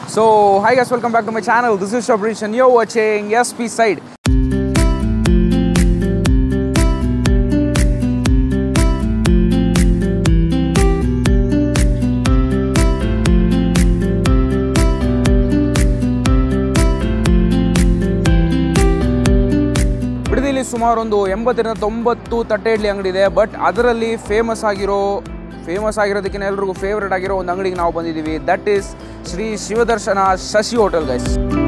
so hi guys welcome back to my channel this is Shabrish and you're watching S P side ಬಿಡದಿಲಿ ಸುಮಾರು ಒಂದು ಎಂಬತ್ತರಿಂದ ತೊಂಬತ್ತು ತಟ್ಟೆ ಇಡ್ಲಿ ಅಂಗಡಿ ಇದೆ ಬಟ್ ಅದರಲ್ಲಿ ಫೇಮಸ್ ಆಗಿರೋ ಫೇಮಸ್ ಆಗಿರೋದಕ್ಕಿಂತ ಎಲ್ರಿಗೂ ಫೇವ್ರೇಟ್ ಆಗಿರೋ ಒಂದು ಅಂಗಡಿಗೆ ನಾವು ಬಂದಿದ್ದೀವಿ that is Shri Shivadarshana Shashi hotel guys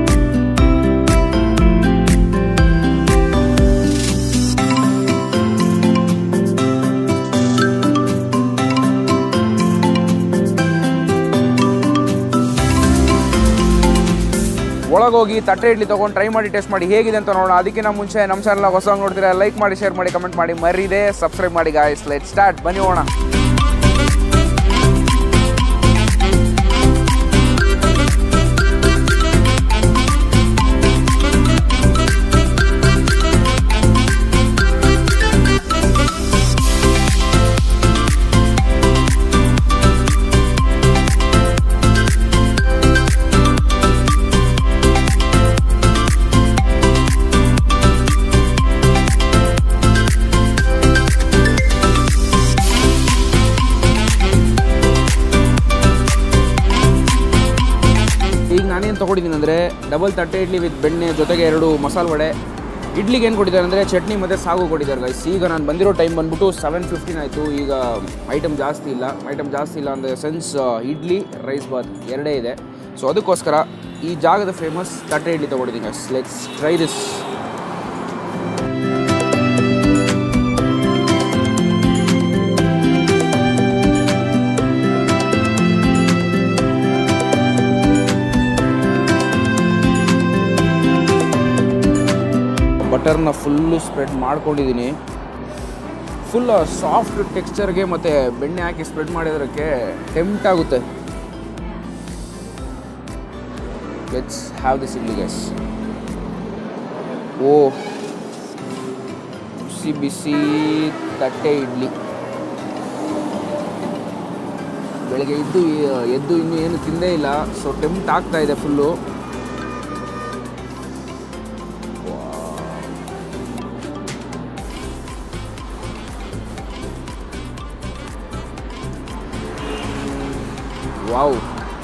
ಒಳಗೋಗಿ ತಟ್ಟೆ ಇಡ್ಲಿ ತೊಗೊಂಡು ಟ್ರೈ ಮಾಡಿ ಟೇಸ್ಟ್ ಮಾಡಿ ಹೇಗಿದೆ ಅಂತ ನೋಡೋಣ ಅದಕ್ಕಿಂತ ಮುಂಚೆ ನಮ್ಮ ಚಾನಲ್ ಹೊಸ ನೋಡ್ತೀರಾ ಲೈಕ್ ಮಾಡಿ ಶೇರ್ ಮಾಡಿ ಕಮೆಂಟ್ ಮಾಡಿ ಮರಿದೆ ಸಬ್ಸ್ಕ್ರೈಬ್ ಮಾಡಿ ಗಾಯ್ಸ್ ಲೆಟ್ ಸ್ಟಾರ್ಟ್ ಬನ್ನಿ ಹೋಗೋಣ ಈಗ ನಾನೇನು ತೊಗೊಂಡಿದ್ದೀನಿ ಅಂದರೆ ಡಬಲ್ ತಟ್ಟೆ ಇಡ್ಲಿ ವಿತ್ ಬೆಣ್ಣೆ ಜೊತೆಗೆ ಎರಡು ಮಸಾಲೆ ವಡೆ ಇಡ್ಲಿಗೆ ಏನು ಕೊಟ್ಟಿದ್ದಾರೆ ಅಂದರೆ ಚಟ್ನಿ ಮತ್ತು ಸಾಗು ಕೊಟ್ಟಿದ್ದಾರೆ ಗೈಸ್ ಈಗ ನಾನು ಬಂದಿರೋ ಟೈಮ್ ಬಂದ್ಬಿಟ್ಟು ಸೆವೆನ್ ಫಿಫ್ಟೀನ್ ಆಯಿತು ಈಗ ಐಟಮ್ ಜಾಸ್ತಿ ಇಲ್ಲ ಐಟಮ್ ಜಾಸ್ತಿ ಇಲ್ಲ ಅಂದರೆ ಸೆನ್ಸ್ ಇಡ್ಲಿ ರೈಸ್ ಬಾತ್ ಎರಡೇ ಇದೆ ಸೊ ಅದಕ್ಕೋಸ್ಕರ ಈ ಜಾಗದ ಫೇಮಸ್ ತಟ್ಟೆ ಇಡ್ಲಿ ತೊಗೊಂಡಿದ್ದೀನಿ ಗೈಸ್ ಲೆಟ್ಸ್ ಟ್ರೈ ದಿಸ್ ಬಟರ್ನ ಫುಲ್ಲು ಸ್ಪ್ರೆಡ್ ಮಾಡ್ಕೊಂಡಿದ್ದೀನಿ ಫುಲ್ ಸಾಫ್ಟ್ ಟೆಕ್ಸ್ಚರ್ಗೆ ಮತ್ತು ಬೆಣ್ಣೆ ಹಾಕಿ ಸ್ಪ್ರೆಡ್ ಮಾಡಿರೋಕ್ಕೆ ಟೆಂಪ್ಟ್ ಆಗುತ್ತೆ let's have this idli guys ಓ ಬಿಸಿ ಬಿಸಿ ತಟ್ಟೆ ಇಡ್ಲಿ ಬೆಳಗ್ಗೆ ಇದ್ದು ಎದ್ದು ಇನ್ನೂ ಏನು ತಿಂದೇ ಇಲ್ಲ ಸೊ ಟೆಂಪ್ಟ್ ಆಗ್ತಾ ಇದೆ full wow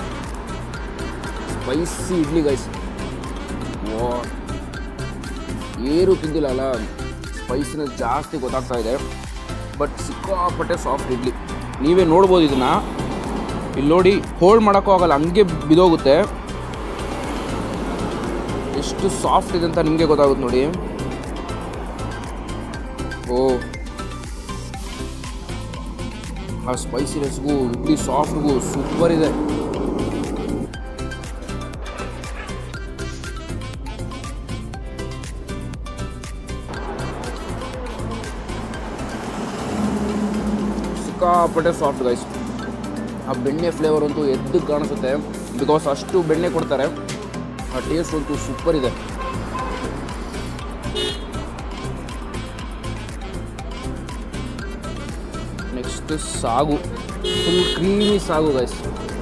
spicy idli guys ವಾ ಏನು ತಿಂದಿಲ್ಲ ಅಲ್ಲ ಸ್ಪೈಸಿನ ಜಾಸ್ತಿ ಗೊತ್ತಾಗ್ತಾ ಇದೆ ಬಟ್ ಸಿಕ್ಕಾಪಟ್ಟೆ ಸಾಫ್ಟ್ ಇಡ್ಲಿ ನೀವೇ ನೋಡ್ಬೋದು ಇದನ್ನ ಇಲ್ಲಿ ನೋಡಿ ಹೋಲ್ಡ್ ಮಾಡೋಕ್ಕೂ ಆಗಲ್ಲ ಹಂಗೆ ಬಿದೋಗುತ್ತೆ ಎಷ್ಟು ಸಾಫ್ಟ್ ಇದೆ ಅಂತ ನಿಮಗೆ ಗೊತ್ತಾಗುತ್ತೆ ನೋಡಿ ಓ ಆ ಸ್ಪೈಸಿನೆಸ್ಗೂ ಇಡ್ಲಿ ಸಾಫ್ಟ್ಗೂ ಸೂಪರ್ ಇದೆ ಸಿಕ್ಕಾಪಟ್ಟೆ ಸಾಫ್ಟ್ ಗೈಸ್ ಆ ಬೆಣ್ಣೆ ಫ್ಲೇವರ್ ಅಂತೂ ಎದ್ದು ಕಾಣಿಸುತ್ತೆ ಬಿಕಾಸ್ ಅಷ್ಟು ಬೆಣ್ಣೆ ಕೊಡ್ತಾರೆ ಆ ಟೇಸ್ಟ್ ಅಂತೂ ಸೂಪರ್ ಇದೆ next sagu full creamy sagu guys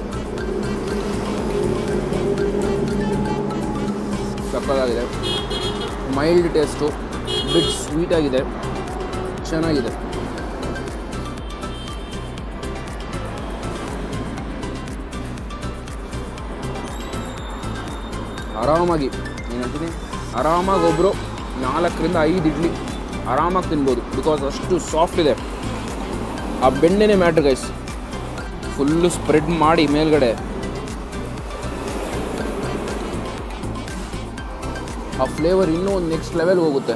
ಸಕ್ಕತ್ತಾಗಿದೆ ಮೈಲ್ಡ್ ಟೇಸ್ಟು ಬಿಟ್ ಸ್ವೀಟ್ ಆಗಿದೆ ಚೆನ್ನಾಗಿದೆ ಆರಾಮಾಗಿ ಏನಂತೀನಿ ಆರಾಮಾಗಿ ಒಬ್ಬರು ನಾಲ್ಕರಿಂದ ಐದು ಇಡ್ಲಿ ಆರಾಮಾಗಿ ತಿನ್ಬೋದು ಬಿಕಾಸ್ ಅಷ್ಟು ಸಾಫ್ಟ್ ಇದೆ ಆ ಬೆಣ್ಣೆನೇ ಮ್ಯಾಟ್ರ್ ಗೈಸ್ ಫುಲ್ಲು ಸ್ಪ್ರೆಡ್ ಮಾಡಿ ಮೇಲ್ಗಡೆ ಆ ಫ್ಲೇವರ್ ಇನ್ನೂ ಒಂದು ನೆಕ್ಸ್ಟ್ ಲೆವೆಲ್ ಹೋಗುತ್ತೆ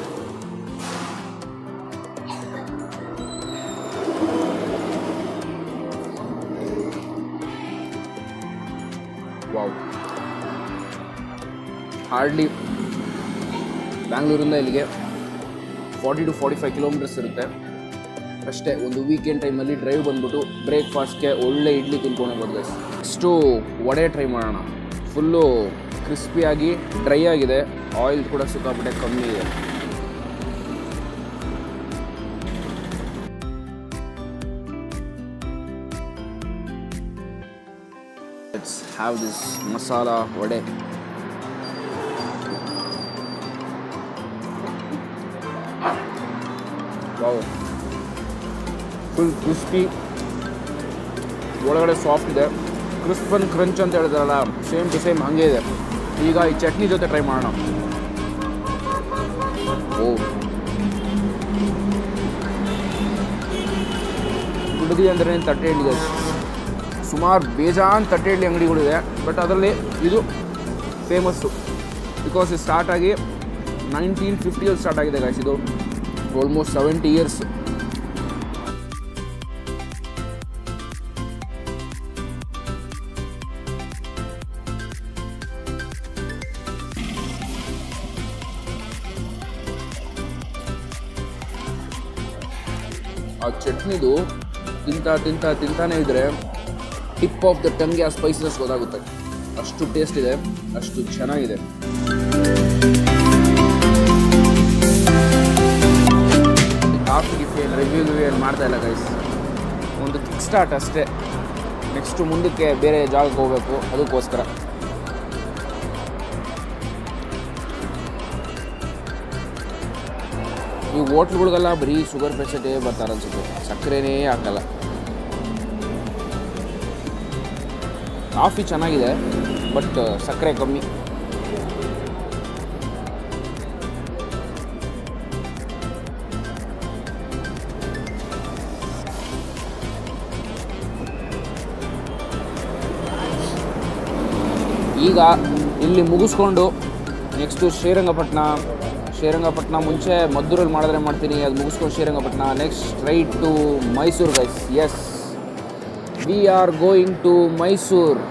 ವಾವ್ ಹಾರ್ಡ್ಲಿ ಬ್ಯಾಂಗ್ಳೂರಿಂದ ಇಲ್ಲಿಗೆ forty to forty five kilometres ಇರುತ್ತೆ ಅಷ್ಟೇ ಒಂದು ವೀಕೆಂಡ್ ಟೈಮಲ್ಲಿ ಡ್ರೈವ್ ಬಂದ್ಬಿಟ್ಟು ಬ್ರೇಕ್ಫಾಸ್ಟ್ಗೆ ಒಳ್ಳೆ ಇಡ್ಲಿ ತಿನ್ಕೊಂಡು ಹೋಗ್ಬೋದು ಗೈಸ್ ನೆಕ್ಸ್ಟು ವಡೆ ಟ್ರೈ ಮಾಡೋಣ ಫುಲ್ಲು ಕ್ರಿಸ್ಪಿಯಾಗಿ ಡ್ರೈ ಆಗಿದೆ ಆಯಿಲ್ ಕೂಡ ಸಿಕ್ಕಾಪಟ್ಟೆ ಕಮ್ಮಿ ಇದೆ let's have this masala vada wow full crispy ಒಳಗಡೆ ಸಾಫ್ಟ್ ಇದೆ ಕ್ರಿಸ್ಪ್ ಅಂಡ್ ಕ್ರಂಚ್ ಅಂತ ಹೇಳಿದ್ರಲ್ಲ ಸೇಮ್ ಟು ಸೇಮ್ ಹಾಗೆ ಇದೆ ಈಗ ಈ ಚಟ್ನಿ ಜೊತೆ ಟ್ರೈ ಮಾಡೋಣ ಓ ಕುಡ್ದಿ ಅಂದ್ರೆ ತಟ್ಟೆ ಇಡ್ಲಿ ಸುಮಾರು ಬೇಜಾನ್ ತಟ್ಟೆ ಇಡ್ಲಿ ಅಂಗಡಿಗಳಿದೆ ಬಟ್ ಅದರಲ್ಲಿ ಇದು ಫೇಮಸ್ಸು ಬಿಕಾಸ್ ಇದು ಸ್ಟಾರ್ಟ್ ಆಗಿ ನೈನ್ಟೀನ್ ಫಿಫ್ಟಿಯಲ್ಲಿ ಸ್ಟಾರ್ಟ್ ಆಗಿದೆ ಗಾಯ್ಸ್ ಇದು ಆಲ್ಮೋಸ್ಟ್ ಸೆವೆಂಟಿ ಇಯರ್ಸ್ ಆ ಚಟ್ನಿದು ತಿಂತ ತಿಂತ ತಿಂತಾನೆ ಇದ್ರೆ ಟಿಪ್ ಆಫ್ ದ ಟಂಗೆ ಆ ಸ್ಪೈಸಸ್ ಗೊತ್ತಾಗುತ್ತೆ ಅಷ್ಟು ಟೇಸ್ಟ್ ಇದೆ ಅಷ್ಟು ಚೆನ್ನಾಗಿದೆ ಕಾಫಿ ಗಿಫಿ ಏನು ರಿವ್ಯೂ ಗಿವ್ಯೂ ಏನು ಮಾಡ್ತಾ ಇಲ್ಲ ಗೈಸ್ ಒಂದು ಕಿಕ್ ಸ್ಟಾರ್ಟ್ ಅಷ್ಟೇ ನೆಕ್ಸ್ಟು ಮುಂದಕ್ಕೆ ಬೇರೆ ಜಾಗಕ್ಕೆ ಹೋಗಬೇಕು ಅದಕ್ಕೋಸ್ಕರ ಈ ಹೋಟ್ಲ್ಗಳಿಗೆಲ್ಲ ಬರೀ ಶುಗರ್ ಪೇಷಂಟೇ ಬರ್ತಾರೆ ಅನ್ಸುತ್ತೆ ಸಕ್ಕರೆನೇ ಹಾಕಲ್ಲ ಕಾಫಿ ಚೆನ್ನಾಗಿದೆ ಬಟ್ ಸಕ್ಕರೆ ಕಮ್ಮಿ ಈಗ ಇಲ್ಲಿ ಮುಗಿಸ್ಕೊಂಡು ನೆಕ್ಸ್ಟು ಶ್ರೀರಂಗಪಟ್ಟಣ ಶ್ರೀರಂಗಪಟ್ಟಣ ಮುಂಚೆ ಮದ್ದೂರಲ್ಲಿ ಮಾಡಿದ್ರೆ ಮಾಡ್ತೀನಿ ಅದು ಮುಗಿಸ್ಕೊಂಡು Srirangapatna next straight to Mysuru guys yes we are going to Mysore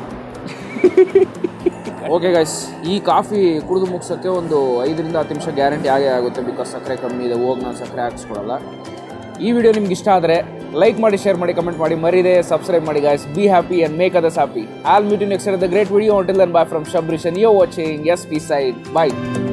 okay guys ಈ ಕಾಫಿ ಕುಡಿದು ಮುಗ್ಸೋಕ್ಕೆ ಒಂದು ಐದರಿಂದ ಹತ್ತು ನಿಮಿಷ ಗ್ಯಾರಂಟಿ ಆಗೇ ಆಗುತ್ತೆ ಬಿಕಾಸ್ ಸಕ್ಕರೆ ಕಮ್ಮಿ ಇದೆ ಹೋಗಿ ನಾನು ಸಕ್ಕರೆ ಹಾಕ್ಸ್ಕೊಡಲ್ಲ ಈ ವಿಡಿಯೋ ನಿಮ್ಗೆ ಇಷ್ಟ ಆದರೆ ಲೈಕ್ ಮಾಡಿ ಶೇರ್ ಮಾಡಿ ಕಮೆಂಟ್ ಮಾಡಿ ಮರಿದೆ ಸಬ್ಸ್ಕ್ರೈಬ್ ಮಾಡಿ guys be happy and make others happy all meet next the great video hotel and bye from Shabrish and you're watching S P side bye